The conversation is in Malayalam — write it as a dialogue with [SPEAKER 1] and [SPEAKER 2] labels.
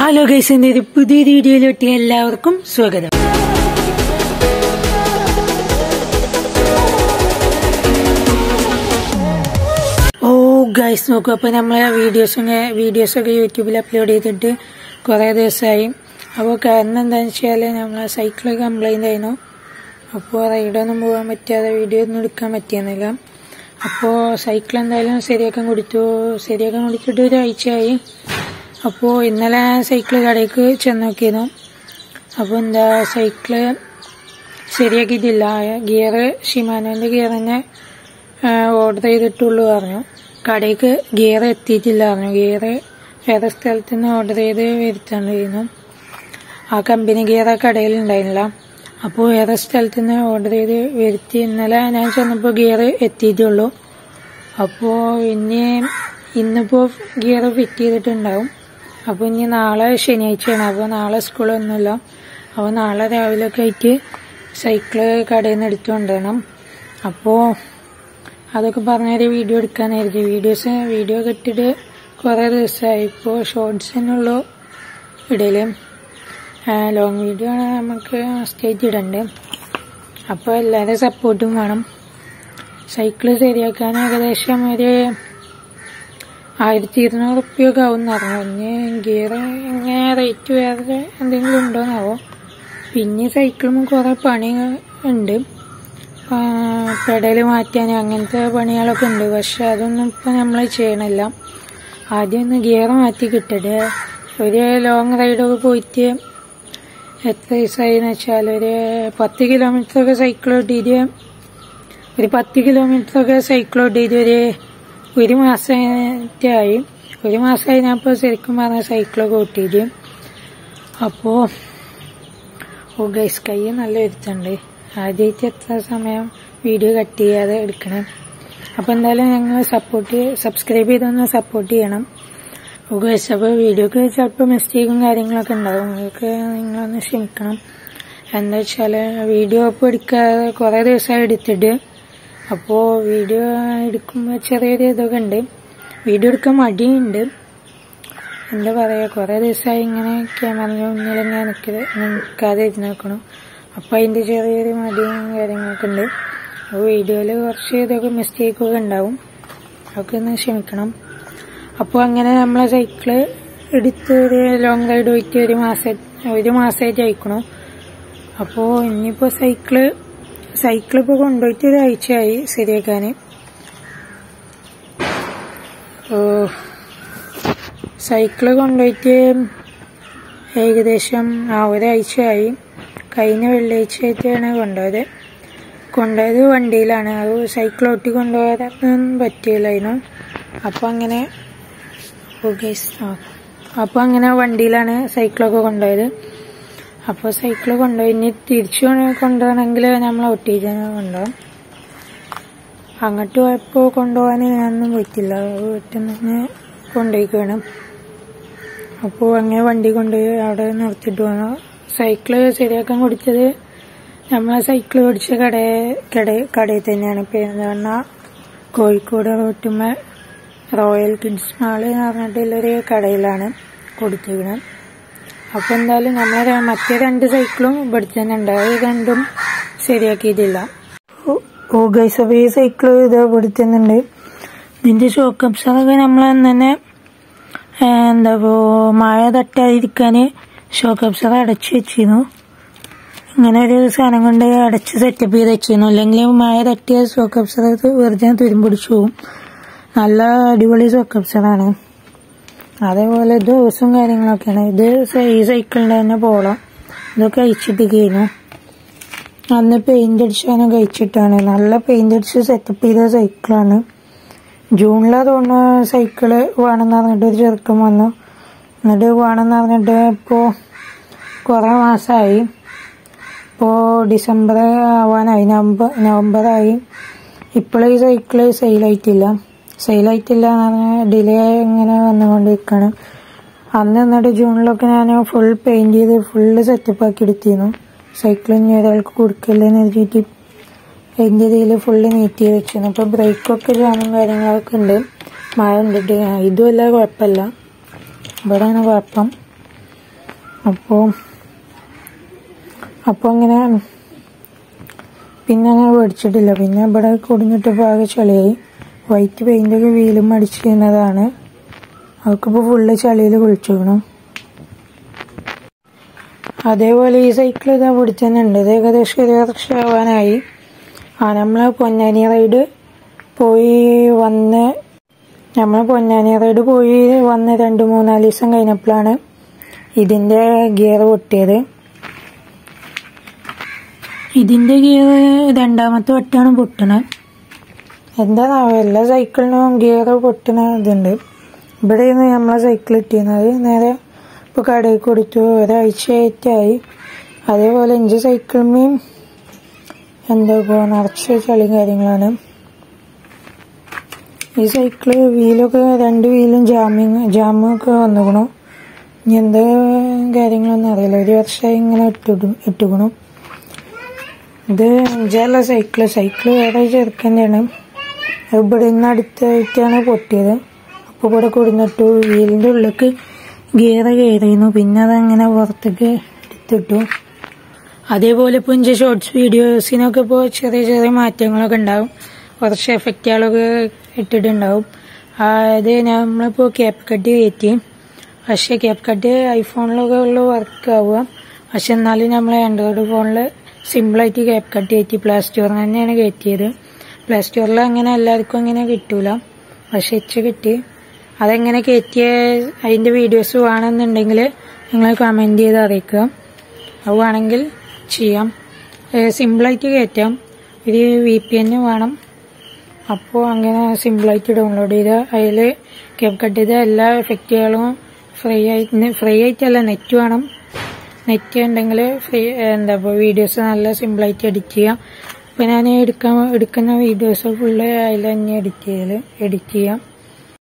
[SPEAKER 1] ഹലോ ഗൈസ് എന്റെ ഒരു പുതിയ വീഡിയോയിലോട്ട് എല്ലാവർക്കും സ്വാഗതം ഓ ഗൈസ് നോക്കൂ അപ്പൊ നമ്മളെ വീഡിയോസും വീഡിയോസൊക്കെ യൂട്യൂബിൽ അപ്ലോഡ് ചെയ്തിട്ട് കുറെ ദിവസമായി അപ്പോൾ കാരണം എന്താണെന്ന് വെച്ചാൽ നമ്മളെ സൈക്കിൾ കംപ്ലൈന്റ് ആയിരുന്നു അപ്പോൾ റൈഡൊന്നും പോകാൻ പറ്റാതെ വീഡിയോ ഒന്നും എടുക്കാൻ പറ്റിയെന്നില്ല അപ്പോൾ സൈക്കിൾ എന്തായാലും ശരിയാക്കാൻ കൊടുത്തു ശരിയാക്കാൻ കൊടുത്തിട്ട് ഒരാഴ്ചയായി അപ്പോൾ ഇന്നലെ സൈക്കിൾ കടയ്ക്ക് ചെന്ന് നോക്കിയിരുന്നു അപ്പോൾ എന്താ സൈക്കിള് ശരിയാക്കിയിട്ടില്ല ഗിയർ ഷിമാനോന്റെ ഗിയർ തന്നെ ഓർഡർ ചെയ്തിട്ടുള്ളൂ പറഞ്ഞു കടയ്ക്ക് ഗിയർ എത്തിയിട്ടില്ല പറഞ്ഞു ഗിയർ വേറെ സ്ഥലത്ത് നിന്ന് ഓർഡർ ചെയ്ത് വരുത്താണ്ടായിരുന്നു ആ കമ്പനി ഗിയർ ആ കടയിൽ ഉണ്ടായിരുന്നില്ല അപ്പോൾ വേറെ സ്ഥലത്ത് നിന്ന് ഓർഡർ ചെയ്ത് വരുത്തി ഇന്നലെ ഞാൻ ചെന്നപ്പോൾ ഗിയർ എത്തിയിട്ടുള്ളൂ അപ്പോൾ ഇനി ഇന്നിപ്പോൾ ഗിയർ ഫിറ്റ് ചെയ്തിട്ടുണ്ടാവും അപ്പോൾ ഇനി നാളെ ശനിയാഴ്ചയാണ് അപ്പോൾ നാളെ സ്കൂളൊന്നുമില്ല അപ്പോൾ നാളെ രാവിലെ ഒക്കെ ആയിട്ട് സൈക്കിള് കടയിൽ നിന്ന് എടുത്തു കൊണ്ടുവരണം അപ്പോൾ അതൊക്കെ പറഞ്ഞൊരു വീഡിയോ എടുക്കാനായിരുന്നു വീഡിയോസ് വീഡിയോ കിട്ടിയിട്ട് കുറേ ദിവസമായി ഇപ്പോൾ ഷോർട്സ് തന്നെയുള്ളൂ ഇടയിൽ ലോങ് വീഡിയോ ആണ് നമുക്ക് സ്റ്റേറ്റ് ഇടണ്ടേ അപ്പോൾ എല്ലാവരും സപ്പോർട്ടും വേണം സൈക്കിള് ശരിയാക്കാൻ ഏകദേശം ഒരു ആയിരത്തി ഇരുന്നൂറ് റുപ്യൊക്കെ ആവും എന്ന് പറഞ്ഞു ഇനി ഗിയർ ഇങ്ങനെ റേറ്റ് വേറെ എന്തെങ്കിലും ഉണ്ടോന്നാവോ പിന്നെ സൈക്കിളും കുറെ പണി ഉണ്ട് പെടല് മാറ്റാൻ അങ്ങനത്തെ പണികളൊക്കെ ഉണ്ട് പക്ഷെ അതൊന്നും ഇപ്പൊ നമ്മൾ ചെയ്യണില്ല ആദ്യം ഒന്ന് ഗിയർ മാറ്റി കിട്ടട്ടെ ഒരു ലോങ് റൈഡൊക്കെ പോയിട്ട് എത്ര ദിവസമായിന്ന് വെച്ചാൽ ഒരു പത്ത് കിലോമീറ്റർ ഒക്കെ സൈക്കിൾ ഓട്ടിയിട്ട് ഒരു പത്ത് കിലോമീറ്റർ ഒക്കെ സൈക്കിൾ ഓട്ടിയിട്ട് ഒരു ഒരു മാസമായി ഒരു മാസമായി ഞാൻ ഇപ്പോൾ ശരിക്കും പറഞ്ഞ സൈക്കിളൊക്കെ ഓട്ടിയിട്ട് അപ്പോൾ ഓ ഗൈസ് കൈ നല്ല വരുത്തുണ്ട് ആദ്യമായിട്ട് എത്ര സമയം വീഡിയോ കട്ട് ചെയ്യാതെ എടുക്കണം അപ്പോൾ എന്തായാലും ഞങ്ങൾ സപ്പോർട്ട് സബ്സ്ക്രൈബ് ചെയ്തൊന്ന് സപ്പോർട്ട് ചെയ്യണം ഓ ഗൈസ് അപ്പോൾ വീഡിയോക്ക് ചിലപ്പോൾ മിസ്റ്റേക്കും കാര്യങ്ങളൊക്കെ ഉണ്ടാവും നിങ്ങൾക്ക് നിങ്ങളൊന്ന് ക്ഷമിക്കണം എന്താ വെച്ചാൽ വീഡിയോ ഇപ്പോൾ എടുക്കാതെ കുറേ ദിവസമായി എടുത്തിട്ട് അപ്പോൾ വീഡിയോ എടുക്കുമ്പോൾ ചെറിയൊരു ഇതൊക്കെ ഉണ്ട് വീഡിയോ എടുക്കാൻ മടിയുണ്ട് എന്താ പറയുക കുറേ ദിവസമായി ഇങ്ങനെ ക്യാമറയുടെ മുന്നിൽ ഇങ്ങനെ നിൽക്കത് നിൽക്കാതെ ഇരുന്ന് നോക്കണം അപ്പോൾ അതിൻ്റെ ചെറിയൊരു മടിയും കാര്യങ്ങളൊക്കെ ഉണ്ട് അപ്പോൾ വീഡിയോയിൽ കുറച്ച് ഇതൊക്കെ മിസ്റ്റേക്കൊക്കെ ഉണ്ടാവും അതൊക്കെ ഒന്ന് ക്ഷമിക്കണം അപ്പോൾ അങ്ങനെ നമ്മളെ സൈക്കിള് എടുത്ത് ഒരു ലോങ് റൈഡ് പോയിട്ട് ഒരു മാസം ഒരു മാസമായിട്ട് അയക്കണം അപ്പോൾ ഇനിയിപ്പോൾ സൈക്കിള് സൈക്കിൾ ഇപ്പോൾ കൊണ്ടുപോയിട്ട് ഒരാഴ്ചയായി ശരിയാക്കാൻ സൈക്കിള് കൊണ്ടുപോയിട്ട് ഏകദേശം ആ ഒരാഴ്ചയായി കഴിഞ്ഞ വെള്ളിയാഴ്ചയായിട്ടാണ് കൊണ്ടുപോയത് കൊണ്ടുപോയത് വണ്ടിയിലാണ് അത് സൈക്കിൾ ഓട്ടി കൊണ്ടുപോകാനൊന്നും പറ്റിയില്ലായിരുന്നു അപ്പോൾ അങ്ങനെ അപ്പോൾ അങ്ങനെ വണ്ടിയിലാണ് സൈക്കിളൊക്കെ കൊണ്ടുപോയത് അപ്പോൾ സൈക്കിൾ കൊണ്ടുപോയി ഇനി തിരിച്ചു കൊണ്ടുപോകണമെങ്കിൽ നമ്മൾ ഒട്ടിച്ച് കൊണ്ടുപോകാം അങ്ങോട്ട് പോയപ്പോൾ കൊണ്ടുപോകാൻ ഞാനൊന്നും പറ്റില്ല വീട്ടിൽ നിന്ന് കൊണ്ടുപോയിക്കണം അപ്പോൾ അങ്ങനെ വണ്ടി കൊണ്ടുപോയി അവിടെ നിർത്തിയിട്ട് വന്നു സൈക്കിള് ശരിയാക്കാൻ കൊടുത്തത് നമ്മളെ സൈക്കിൾ ഓടിച്ച കട കട കടയിൽ തന്നെയാണ് പെരുന്തണ്ണ കോഴിക്കോട് റോട്ടുമ്മ റോയൽ കിഡ്സ് മാള് എന്ന് പറഞ്ഞിട്ടുള്ളൊരു കടയിലാണ് കൊടുത്തിരിക്കുന്നത് അപ്പൊ എന്തായാലും നമ്മളെ മറ്റേ രണ്ട് സൈക്കിളും ഇവിടെ തന്നെ ഉണ്ട് അത് രണ്ടും ശരിയാക്കിയിട്ടില്ല ഓ ഗൈസ് അപ്പൊ ഈ സൈക്കിൾ ഇത് ഇവിടെ തന്നെ ഉണ്ട് ഇതിന്റെ ഷോക്ക് അബ്സറൊക്കെ നമ്മൾ തന്നെ എന്താ മഴ തട്ടാതിരിക്കാൻ ഷോക്ക് അബ്സർ അടച്ചു വെച്ചിരുന്നു ഇങ്ങനെ ഒരു സാധനം കൊണ്ട് അടച്ച് സെറ്റപ്പ് ചെയ്ത് വെച്ചിരുന്നു അല്ലെങ്കിൽ മഴ തട്ടിയ ഷോക്ക് അബ്സർ വെറുതെ തുരുമ്പിടിച്ചു പോകും നല്ല അടിപൊളി ഷോക്ക് അബ്സറാണ് അതേപോലെ ദിവസവും കാര്യങ്ങളൊക്കെയാണ് ഇത് ഈ സൈക്കിളിന്റെ തന്നെ പോളം ഇതൊക്കെ അയച്ചിട്ട് കഴിഞ്ഞു അന്ന് പെയിന്റ് അടിച്ചാനും കഴിച്ചിട്ടാണ് നല്ല പെയിന്റ് അടിച്ച് സെറ്റപ്പ് ചെയ്ത സൈക്കിളാണ് ജൂണിലാ തോന്നുന്നു സൈക്കിള് വേണമെന്ന് പറഞ്ഞിട്ട് ഒരു ചെറുക്കം വന്നു എന്നിട്ട് വേണമെന്ന് പറഞ്ഞിട്ട് ഇപ്പോൾ കുറേ മാസമായി ഇപ്പോൾ ഡിസംബർ ആവാനായി നവംബർ നവംബറായി ഇപ്പോഴും ഈ സൈക്കിള് സെയിലായിട്ടില്ല സെയിലായിട്ടില്ല ഡിലേ ഇങ്ങനെ വന്നുകൊണ്ടിരിക്കുകയാണ് അന്ന് എന്നിട്ട് ജൂണിലൊക്കെ ഞാൻ ഫുൾ പെയിന്റ് ചെയ്ത് ഫുള്ള് സെറ്റപ്പ് ആക്കി എടുത്തിരുന്നു സൈക്കിൾ ഇനി ഒരാൾക്ക് കൊടുക്കില്ലെന്ന് എഴുതിയിട്ട് പെയിന്റ് ചെയ്തതിൽ ഫുള്ള് നീറ്റ് ചെയ്ത് വെച്ചിരുന്നു അപ്പോൾ ബ്രേക്കൊക്കെ ജാമും കാര്യങ്ങളൊക്കെ ഉണ്ട് മഴ ഉണ്ടിട്ട് ഇതും അല്ല കുഴപ്പമില്ല ഇവിടെയാണ് കുഴപ്പം അപ്പോൾ അപ്പോൾ അങ്ങനെ പിന്നെ ഞാൻ മേടിച്ചിട്ടില്ല പിന്നെ ഇവിടെ കുടിഞ്ഞിട്ട് ആകെ ചളിയായി വൈറ്റ് പെയിൻ്റൊക്കെ വീലും അടിച്ച് ചെയ്യുന്നതാണ് അവർക്കിപ്പോൾ ഫുള്ള് ചളിയിൽ കുളിച്ചിരിക്കണം അതേപോലെ ഈ സൈക്കിൾ ഇതാ പിടിച്ചെന്നുണ്ട് ഇത് ഏകദേശം ഒരു വർഷമാവാനായി ആ നമ്മൾ പൊന്നാനി റൈഡ് പോയി വന്ന് നമ്മൾ പൊന്നാനി റൈഡ് പോയി വന്ന് രണ്ട് മൂന്നാല് ദിവസം കഴിഞ്ഞപ്പോഴാണ് ഇതിൻ്റെ ഗിയർ പൊട്ടിയത് ഇതിൻ്റെ ഗിയർ രണ്ടാമത്തെ വട്ടാണ് പൊട്ടണത് എന്താണാവോ എല്ലാ സൈക്കിളിനും ഗിയർ പൊട്ടണ ഇതുണ്ട് ഇവിടെ നിന്ന് നമ്മളെ സൈക്കിൾ ഇട്ടിരുന്നത് നേരെ ഇപ്പോൾ കടയിൽ കൊടുത്തു ഒരാഴ്ചയായിട്ടായി അതേപോലെ എൻ്റെ സൈക്കിളിന്മേയും എന്താ ഇപ്പോൾ നിറച്ച് ചളിയും കാര്യങ്ങളാണ് ഈ സൈക്കിള് വീലൊക്കെ രണ്ട് വീലും ജാമിങ് ജാമൊക്കെ വന്നുകണു ഇനി എന്താ കാര്യങ്ങളൊന്നും അറിയില്ല ഒരു വർഷമായി ഇങ്ങനെ ഇട്ടിടും ഇട്ടുകണു ഇത് അഞ്ചാറുള്ള സൈക്കിള് സൈക്കിള് വേറെ ചെറുക്കൻ്റെയാണ് ഇവിടെ നിന്ന് അടുത്തായിട്ടാണ് പൊട്ടിയത് അപ്പോൾ ഇവിടെ കൊടുന്നിട്ടു വീലിൻ്റെ ഉള്ളിലേക്ക് ഗിയർ കയറിയിരുന്നു പിന്നെ അതങ്ങനെ പുറത്തേക്ക് എടുത്തിട്ടു അതേപോലെ ഇപ്പോൾ ഇഞ്ച ഷോർട്സ് വീഡിയോസിനൊക്കെ ഇപ്പോൾ ചെറിയ ചെറിയ മാറ്റങ്ങളൊക്കെ ഉണ്ടാവും കുറച്ച് എഫക്റ്റുകളൊക്കെ ഇട്ടിട്ടുണ്ടാവും അത് നമ്മളിപ്പോൾ ക്യാപ്പ് കട്ട് കയറ്റി പക്ഷേ ക്യാപ്പ് കട്ട് ഐഫോണിലൊക്കെ ഉള്ള വർക്ക് ആവുക പക്ഷെ എന്നാലും നമ്മൾ ആൻഡ്രോയിഡ് ഫോണിൽ സിമ്പിളായിട്ട് ക്യാപ്പ് കട്ട് കയറ്റി പ്ലേ സ്റ്റോറിൽ തന്നെയാണ് കയറ്റിയത് പ്ലേ സ്റ്റോറിൽ അങ്ങനെ എല്ലാവർക്കും അങ്ങനെ കിട്ടൂല പക്ഷെ ഇച്ച് കിട്ടി അതെങ്ങനെ കയറ്റിയ അതിൻ്റെ വീഡിയോസ് വേണമെന്നുണ്ടെങ്കിൽ നിങ്ങൾ കമൻറ്റ് ചെയ്ത് അറിയിക്കുക അത് വേണമെങ്കിൽ ചെയ്യാം സിമ്പിളായിട്ട് കയറ്റാം ഒരു വി പി എൻ വേണം അപ്പോൾ അങ്ങനെ സിമ്പിളായിട്ട് ഡൗൺലോഡ് ചെയ്ത് അതിൽ കേപ്പ് കട്ട് ചെയ്ത എല്ലാ എഫക്റ്റുകളും ഫ്രീ ആയിട്ട് ഫ്രീ ആയിട്ടല്ല നെറ്റ് വേണം നെറ്റ് ഉണ്ടെങ്കിൽ ഫ്രീ എന്താ ഇപ്പോൾ വീഡിയോസ് നല്ല സിമ്പിളായിട്ട് എഡിറ്റ് ചെയ്യാം അപ്പോൾ ഞാൻ എടുക്കാൻ എടുക്കുന്ന വീഡിയോസ് ഫുള്ള് അതിൽ തന്നെ എഡിറ്റ് ചെയ്യൽ എഡിറ്റ് ചെയ്യാം